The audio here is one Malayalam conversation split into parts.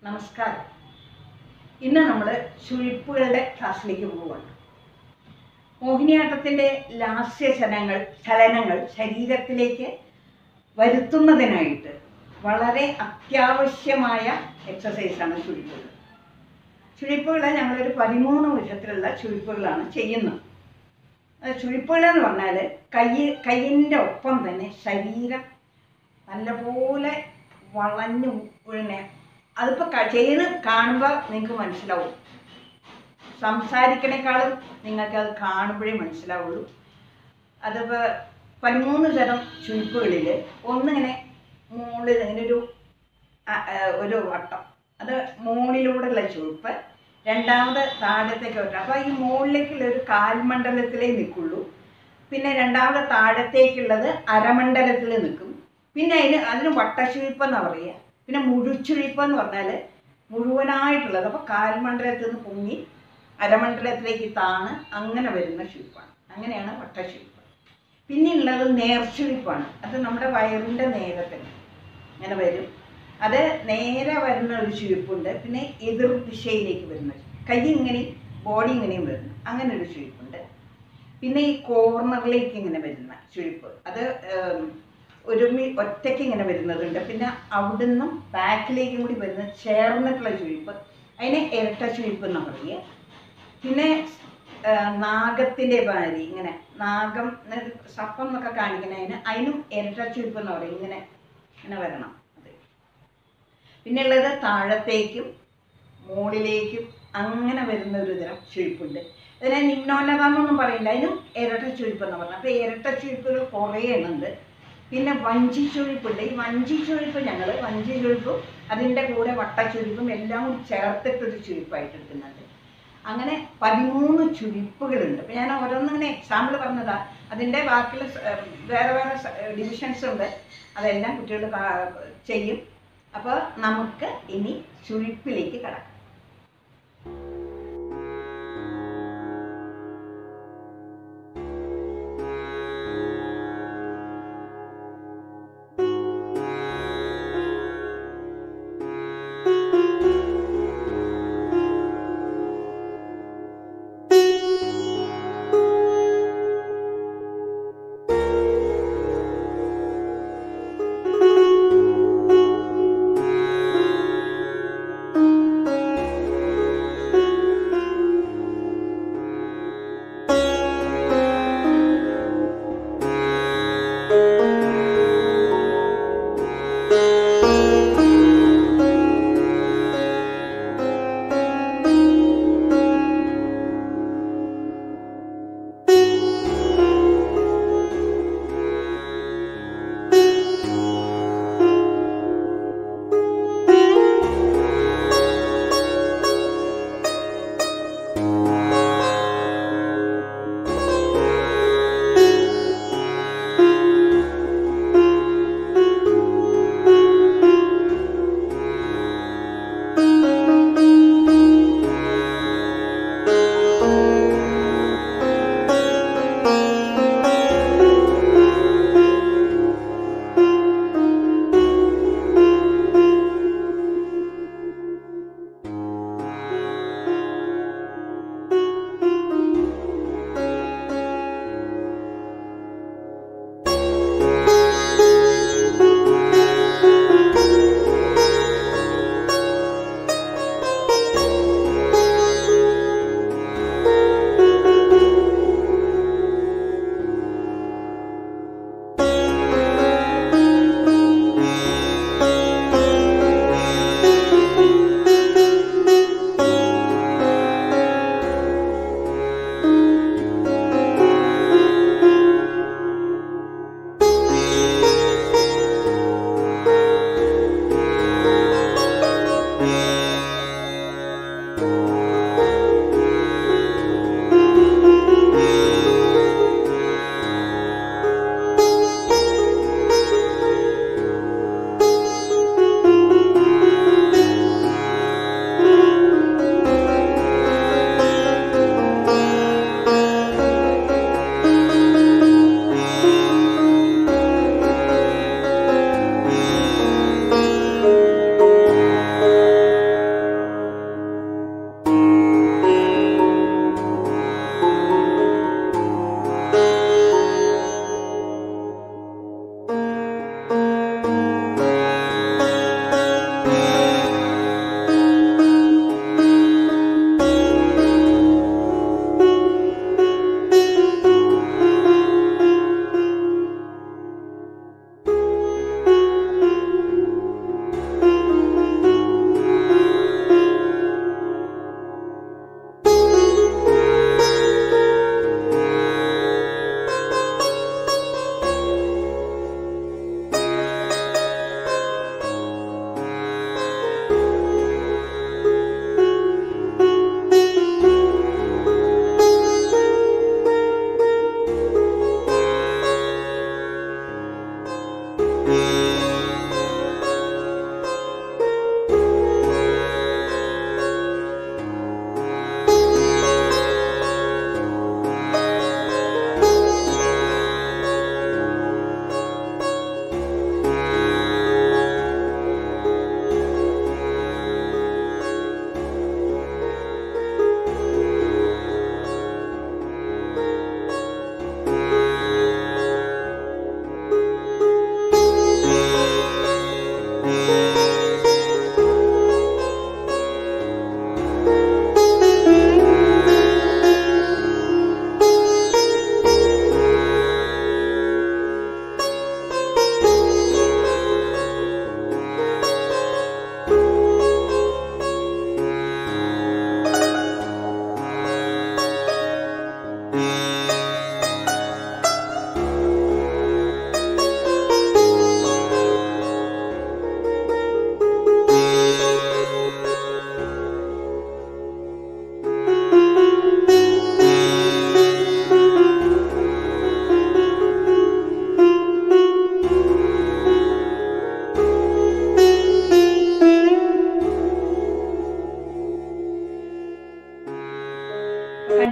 നമസ്കാരം ഇന്ന് നമ്മൾ ചുഴിപ്പുകളുടെ ക്ലാസ്സിലേക്ക് പോവുകയാണ് മോഹിനിയാട്ടത്തിൻ്റെ ലാസ്യ ചലനങ്ങൾ ചലനങ്ങൾ ശരീരത്തിലേക്ക് വരുത്തുന്നതിനായിട്ട് വളരെ അത്യാവശ്യമായ എക്സസൈസാണ് ചുഴിപ്പുകൾ ചുഴിപ്പുകൾ ഞങ്ങളൊരു പതിമൂന്ന് വിധത്തിലുള്ള ചുഴിപ്പുകളാണ് ചെയ്യുന്നത് അത് ചുഴിപ്പുകൾ എന്ന് പറഞ്ഞാൽ കൈ കൈയിൻ്റെ ഒപ്പം തന്നെ ശരീരം നല്ലപോലെ വളഞ്ഞു പിന്നെ അതിപ്പോൾ ചെയ്ത് കാണുമ്പോൾ നിങ്ങൾക്ക് മനസ്സിലാവും സംസാരിക്കണേക്കാളും നിങ്ങൾക്ക് അത് കാണുമ്പോഴേ മനസ്സിലാവുള്ളൂ അതിപ്പോൾ പതിമൂന്ന് തരം ചുരുക്കുകളിൽ ഒന്നിങ്ങനെ മുകളിൽ ഇങ്ങനെ ഒരു ആ, ആ, ഒരു വട്ടം അത് മുകളിലൂടെയുള്ള ചുവപ്പ് രണ്ടാമത് താഴത്തേക്ക് വട്ടം അപ്പോൾ ഈ മുകളിലേക്കുള്ള ഒരു കാൽമണ്ഡലത്തിലേ നിൽക്കുള്ളൂ പിന്നെ രണ്ടാമത് താഴത്തേക്കുള്ളത് അരമണ്ഡലത്തിൽ നിൽക്കും പിന്നെ അതിന് അതിന് വട്ടച്ചുഴിപ്പ് എന്നാണ് പറയുക പിന്നെ മുഴുച്ചുഴിപ്പ് എന്ന് പറഞ്ഞാൽ മുഴുവനായിട്ടുള്ളത് അപ്പോൾ കാൽമണ്ഡലത്തിൽ നിന്ന് പൊങ്ങി അരമണ്ഡലത്തിലേക്ക് താണ് അങ്ങനെ വരുന്ന ചുഴിപ്പാണ് അങ്ങനെയാണ് വട്ടച്ചുഴിപ്പ് പിന്നെ ഉള്ളത് നേർച്ചുഴിപ്പാണ് അത് നമ്മുടെ വയറിൻ്റെ നേരത്തിന് അങ്ങനെ വരും അത് നേരെ വരുന്ന ഒരു ചുഴിപ്പുണ്ട് പിന്നെ എതിർ ദിശയിലേക്ക് വരുന്ന കൈ ഇങ്ങനെയും ബോഡി ഇങ്ങനെയും വരുന്നു അങ്ങനെ ഒരു ചുഴിപ്പുണ്ട് പിന്നെ ഈ കോർണറിലേക്ക് ഇങ്ങനെ വരുന്ന ചുഴിപ്പ് അത് ഏം, ഒരുമി ഒറ്റയ്ക്ക് ഇങ്ങനെ വരുന്നതുണ്ട് പിന്നെ അവിടുന്ന് ബാക്കിലേക്കും കൂടി വരുന്ന ചേർന്നിട്ടുള്ള ചുഴിപ്പ് അതിനെ ഇരട്ട ചുഴിപ്പ് എന്നാണ് പറയുക പിന്നെ നാഗത്തിൻ്റെ മാതിരി ഇങ്ങനെ നാഗം എന്ന് സർപ്പം എന്നൊക്കെ കാണിക്കുന്നതിന് അതിനും ഇരട്ട ചുഴിപ്പ് എന്ന് പറയും ഇങ്ങനെ ഇങ്ങനെ വരണം അത് പിന്നെ ഉള്ളത് താഴത്തേക്കും മുകളിലേക്കും അങ്ങനെ വരുന്ന ഒരു തരം ചുഴിപ്പുണ്ട് അതിനെ നിമ്നോന്നതമെന്നൊന്നും പറയില്ല അതിനും ഇരട്ട ചുഴിപ്പ് എന്ന് പറഞ്ഞത് അപ്പോൾ ഇരട്ട ചുഴിപ്പുകൾ കുറേ എണ്ണുണ്ട് പിന്നെ വഞ്ചി ചുഴിപ്പുണ്ട് ഈ വഞ്ചി ചുഴിപ്പ് ഞങ്ങൾ വഞ്ചി ചുഴിപ്പും അതിൻ്റെ കൂടെ വട്ടച്ചുഴിപ്പും എല്ലാം കൂടി ചേർത്തിട്ടൊരു ചുഴിപ്പായിട്ട് എടുക്കുന്നുണ്ട് അങ്ങനെ പതിമൂന്ന് ചുഴിപ്പുകളുണ്ട് അപ്പോൾ ഞാൻ ഓരോന്നിങ്ങനെ എക്സാമ്പിൾ പറഞ്ഞതാ അതിൻ്റെ ബാക്കിയുള്ള സ- ഏർ വേറെ വേറെ ഡിവിഷൻസ് ഉണ്ട് അതെല്ലാം കുട്ടികൾ കാ- ചെയ്യും അപ്പോൾ നമുക്ക് ഇനി ചുഴിപ്പിലേക്ക് കടക്കാം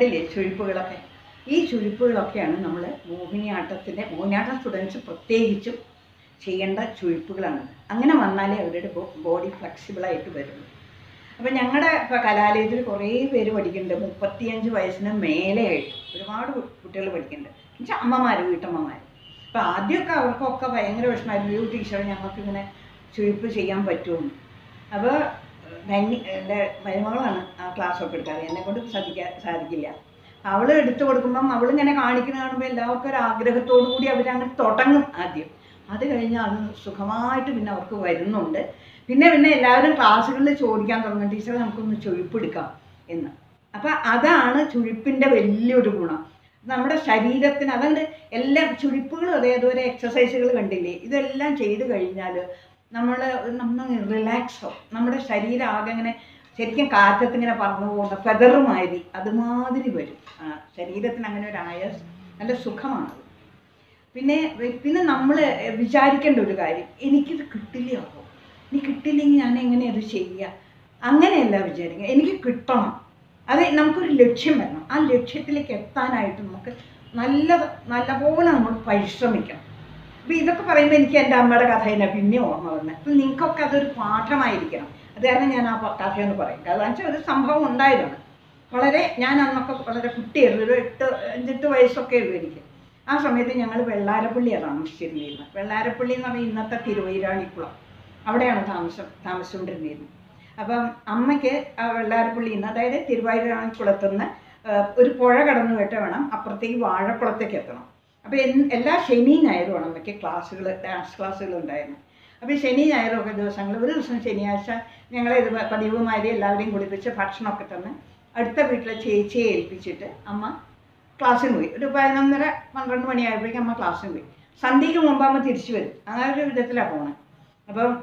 കണ്ടില്ലേ ചുഴിപ്പുകളൊക്കെ ഈ ചുഴിപ്പുകളൊക്കെയാണ് നമ്മൾ മോഹിനിയാട്ടത്തിൻ്റെ മോഹിനിയാട്ടം സ്റ്റുഡൻസ് പ്രത്യേകിച്ചും ചെയ്യേണ്ട ചുഴിപ്പുകളാണ് അങ്ങനെ വന്നാലേ അവരുടെ ബോഡി ഫ്ലെക്സിബിളായിട്ട് വരുള്ളൂ അപ്പം ഞങ്ങളുടെ ഇപ്പോൾ കലാലയത്തിൽ കുറേ പേര് പഠിക്കുന്നുണ്ട് മുപ്പത്തിയഞ്ച് വയസ്സിന് മേലെയായിട്ട് ഒരുപാട് കുട്ടികൾ പഠിക്കുന്നുണ്ട് എന്നുവെച്ചാൽ അമ്മമാർ വീട്ടമ്മമാർ അപ്പോൾ ആദ്യമൊക്കെ അവർക്കൊക്കെ ഭയങ്കര വിഷമമായിരുന്നു യു ടീച്ചർ ഞങ്ങൾക്ക് ഇങ്ങനെ ചുഴിപ്പ് ചെയ്യാൻ പറ്റുമെന്ന് അപ്പോൾ ധന്യ എൻ്റെ മരുമകളാണ് ആ ക്ലാസ്സൊക്കെ എടുക്കാറ് എന്നെ കൊണ്ട് സാധിക്കാൻ സാധിക്കില്ല അവൾ എടുത്തു കൊടുക്കുമ്പം അവളിങ്ങനെ കാണിക്കുന്ന കാണുമ്പോൾ എല്ലാവർക്കും ഒരു ആഗ്രഹത്തോടു കൂടി അവരങ്ങ് തുടങ്ങും ആദ്യം അത് കഴിഞ്ഞാൽ അത് സുഖമായിട്ട് പിന്നെ അവർക്ക് വരുന്നുണ്ട് പിന്നെ പിന്നെ എല്ലാവരും ക്ലാസ്സുകളിൽ ചോദിക്കാൻ തുടങ്ങും ടീച്ചർ നമുക്കൊന്ന് ചുഴിപ്പെടുക്കാം എന്ന് അപ്പം അതാണ് ചുഴിപ്പിൻ്റെ വലിയൊരു ഗുണം നമ്മുടെ ശരീരത്തിന് അതുകൊണ്ട് എല്ലാ ചുഴിപ്പുകളും അതേ അതുപോലെ എക്സസൈസുകൾ കണ്ടില്ലേ ഇതെല്ലാം ചെയ്ത് കഴിഞ്ഞാൽ നമ്മൾ നമ്മൾ റിലാക്സ് ആവും നമ്മുടെ ശരീരം ആകെ ഇങ്ങനെ ശരിക്കും കാറ്റത്ത് ഇങ്ങനെ പറന്നു പോകുന്ന ഫെദർ മാതിരി അതുമാതിരി വരും ആ, ശരീരത്തിന് അങ്ങനെ ഒരു ആയാസ് നല്ല സുഖമാണത് പിന്നെ പിന്നെ നമ്മൾ വിചാരിക്കേണ്ട ഒരു കാര്യം എനിക്കിത് കിട്ടില്ലയാവോ ഇനി കിട്ടില്ലെങ്കിൽ ഞാൻ എങ്ങനെ അത് ചെയ്യുക അങ്ങനെയല്ല വിചാരിക്കുക എനിക്ക് കിട്ടണം അത് നമുക്കൊരു ലക്ഷ്യം വരണം ആ ലക്ഷ്യത്തിലേക്ക് എത്താനായിട്ട് നമുക്ക് നല്ല നല്ലപോലെ നമ്മൾ പരിശ്രമിക്കണം അപ്പോൾ ഇതൊക്കെ പറയുമ്പോൾ എനിക്ക് എൻ്റെ അമ്മയുടെ കഥ തന്നെ പിന്നെ ഓർമ്മ വന്നത് അപ്പം നിങ്ങൾക്കൊക്കെ അതൊരു പാഠമായിരിക്കണം അത് കാരണം ഞാൻ ആ പ- കഥയൊന്ന് പറയും കാരണം വെച്ചാൽ ഒരു സംഭവം ഉണ്ടായതാണ് വളരെ ഞാൻ അന്നൊക്കെ വളരെ കുട്ടിയായിരുന്നു ഒരു എട്ട് അഞ്ചെട്ട് വയസ്സൊക്കെ ഉള്ളൂ എനിക്ക് ആ സമയത്ത് ഞങ്ങൾ വെള്ളാരപ്പള്ളിയാണ് താമസിച്ചിരുന്നിരുന്നത് വെള്ളാരപ്പള്ളി എന്ന് പറഞ്ഞാൽ ഇന്നത്തെ തിരുവൈരാണിക്കുളം അവിടെയാണ് താമസം താമസിച്ചുകൊണ്ടിരുന്നിരുന്നത് അപ്പം അമ്മയ്ക്ക് ആ വെള്ളാരപ്പള്ളിയിൽ നിന്ന് അതായത് തിരുവൈരാണിക്കുളത്തു നിന്ന് ആ, ഒരു പുഴ കടന്നു കേട്ട് വേണം അപ്പുറത്തേക്ക് വാഴക്കുളത്തേക്ക് എത്തണം അപ്പോൾ എല്ലാ ശനി ഞായറുമാണ് അമ്മയ്ക്ക് ക്ലാസ്സുകൾ ഡാൻസ് ക്ലാസ്സുകൾ ഉണ്ടായിരുന്നു അപ്പോൾ ശനി ഞായറും ഒക്കെ ദിവസങ്ങൾ ഒരു ദിവസം ശനിയാഴ്ച ഞങ്ങളെ ഇത് പതിവുമാരി എല്ലാവരെയും കുളിപ്പിച്ച് ഭക്ഷണമൊക്കെ തന്ന് അടുത്ത വീട്ടിലെ ചേച്ചിയെ ഏൽപ്പിച്ചിട്ട് അമ്മ ക്ലാസ്സിന് പോയി ഒരു പതിനൊന്നര പന്ത്രണ്ട് മണിയായപ്പോഴേക്കും അമ്മ ക്ലാസ്സിന് പോയി സന്ധ്യയ്ക്ക് മുമ്പ് അമ്മ തിരിച്ചു വരും അങ്ങനെ ഒരു വിധത്തിലാണ് പോണത് അപ്പം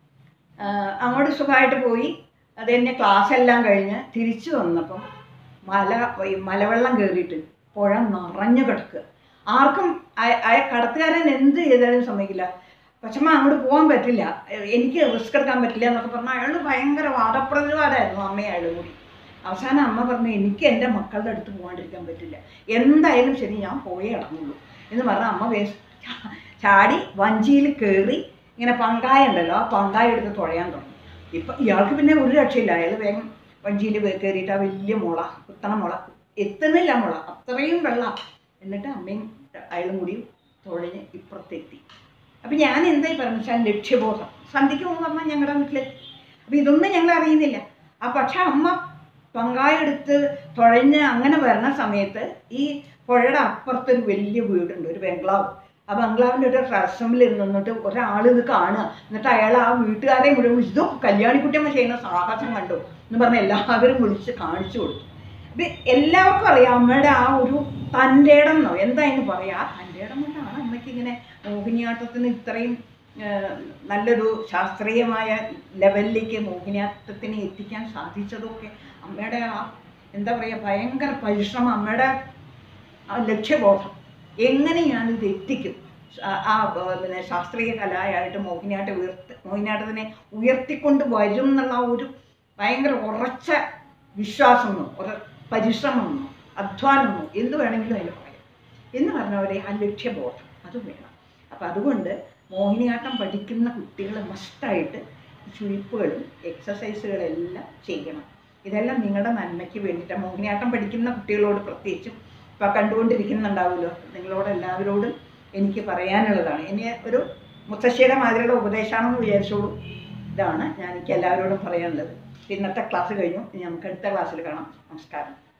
ആ, അങ്ങോട്ട് സുഖമായിട്ട് പോയി അത് തന്നെ ക്ലാസ് എല്ലാം കഴിഞ്ഞ് തിരിച്ചു വന്നപ്പം മല ഈ മലവെള്ളം കയറിയിട്ട് പുഴ നിറഞ്ഞു കിടക്കുക ആർക്കും അയ- അയ കടത്തുകാരൻ എന്ത് ചെയ്താലും സമ്മതിക്കില്ല പക്ഷമ്മ അങ്ങോട്ട് പോകാൻ പറ്റില്ല എ- എനിക്ക് റിസ്ക് എടുക്കാൻ പറ്റില്ല എന്നൊക്കെ പറഞ്ഞാൽ അയാൾ ഭയങ്കര വാദപ്രതിവാദമായിരുന്നു അമ്മയും അയാളും കൂടി അവസാനം അമ്മ പറഞ്ഞു എനിക്ക് എൻ്റെ മക്കളുടെ അടുത്ത് പോകാണ്ടിരിക്കാൻ പറ്റില്ല എന്തായാലും ശരി ഞാൻ പോയേ ഇറങ്ങുള്ളൂ എന്ന് പറഞ്ഞ അമ്മ വേസ് ചാടി വഞ്ചിയിൽ കയറി ഇങ്ങനെ പങ്കായ ഉണ്ടല്ലോ ആ പങ്കായ എടുത്ത് തുഴയാൻ തുടങ്ങി ഇപ്പം ഇയാൾക്ക് പിന്നെ ഒരു രക്ഷയില്ല അയാൾ വേഗം വഞ്ചിയിൽ കയറിയിട്ട് ആ വലിയ മുള കുത്തണ മുള എത്തുന്നില്ല മുള അത്രയും വെള്ളം എന്നിട്ട് അമ്മയും അയാളും കൂടി തുഴഞ്ഞ് ഇപ്പുറത്തെത്തി അപ്പം ഞാൻ എന്തായി പറഞ്ഞു വെച്ചാൽ ലക്ഷ്യബോധം സന്ധ്യയ്ക്ക് മുമ്പ് അമ്മ ഞങ്ങളുടെ വീട്ടിലെത്തി അപ്പം ഇതൊന്നും ഞങ്ങൾ അറിയുന്നില്ല ആ പക്ഷെ അമ്മ പങ്കായ എടുത്ത് തുഴഞ്ഞ് അങ്ങനെ വരുന്ന സമയത്ത് ഈ പുഴയുടെ അപ്പുറത്തൊരു വലിയ വീടുണ്ട് ഒരു ബംഗ്ലാവ് ആ ബംഗ്ലാവിൻ്റെ ഒരു റസമിൽ നിന്നിട്ട് ഒരാൾ ഇത് കാണുക എന്നിട്ട് അയാൾ ആ വീട്ടുകാരെ മുഴുവൻ വിളിച്ചു, ഇതോ കല്യാണിക്കുട്ടിയമ്മ ചെയ്യുന്ന സാഹസം കണ്ടു എന്ന് പറഞ്ഞ് എല്ലാവരും വിളിച്ച് കാണിച്ചു കൊടുത്തു ഇത് എല്ലാവർക്കും അറിയാം അമ്മയുടെ ആ ഒരു തൻ്റെ ഇടം എന്നോ എന്താ അതിന് പറയാ ആ തൻ്റെ ഇടം കൊണ്ടാണ് അമ്മയ്ക്ക് ഇങ്ങനെ മോഹിനിയാട്ടത്തിന് ഇത്രയും ആ, നല്ലൊരു ശാസ്ത്രീയമായ ലെവലിലേക്ക് മോഹിനിയാട്ടത്തിനെ എത്തിക്കാൻ സാധിച്ചതൊക്കെ അമ്മയുടെ ആ എന്താ പറയുക ഭയങ്കര പരിശ്രമം അമ്മയുടെ ആ ലക്ഷ്യബോധം എങ്ങനെ ഞാനിത് എത്തിക്കും ആ- ആ ബ- പിന്നെ ശാസ്ത്രീയ കലയായിട്ട് മോഹിനിയാട്ടം ഉയർത്തി മോഹിനിയാട്ടത്തിനെ ഉയർത്തിക്കൊണ്ട് വരും എന്നുള്ള ആ ഒരു ഭയങ്കര ഉറച്ച വിശ്വാസമെന്നോ ഒരു പരിശ്രമമെന്നോ അധ്വാനമെന്നോ എന്ത് വേണമെങ്കിലും അതിന് പറയാം എന്ന് പറഞ്ഞവരെ ആ ലക്ഷ്യബോധം അത് വേണം അപ്പം അതുകൊണ്ട് മോഹിനിയാട്ടം പഠിക്കുന്ന കുട്ടികൾ മസ്റ്റായിട്ട് ചുഴിപ്പുകളും എക്സസൈസുകളെല്ലാം ചെയ്യണം ഇതെല്ലാം നിങ്ങളുടെ നന്മയ്ക്ക് വേണ്ടിയിട്ടാണ് മോഹിനിയാട്ടം പഠിക്കുന്ന കുട്ടികളോട് പ്രത്യേകിച്ചും ഇപ്പം കണ്ടുകൊണ്ടിരിക്കുന്നുണ്ടാവുമല്ലോ നിങ്ങളോട് എല്ലാവരോടും എനിക്ക് പറയാനുള്ളതാണ് ഇനി ഒരു മുത്തശ്ശിയുടെ മാതിരിയുള്ള ഉപദേശമാണെന്ന് വിചാരിച്ചോളൂ ഇതാണ് ഞാൻ എനിക്ക് എല്ലാവരോടും പറയാനുള്ളത് ഇന്നത്തെ ക്ലാസ് കഴിഞ്ഞു ഇനി നമുക്ക് അടുത്ത ക്ലാസ്സിൽ കാണാം നമസ്കാരം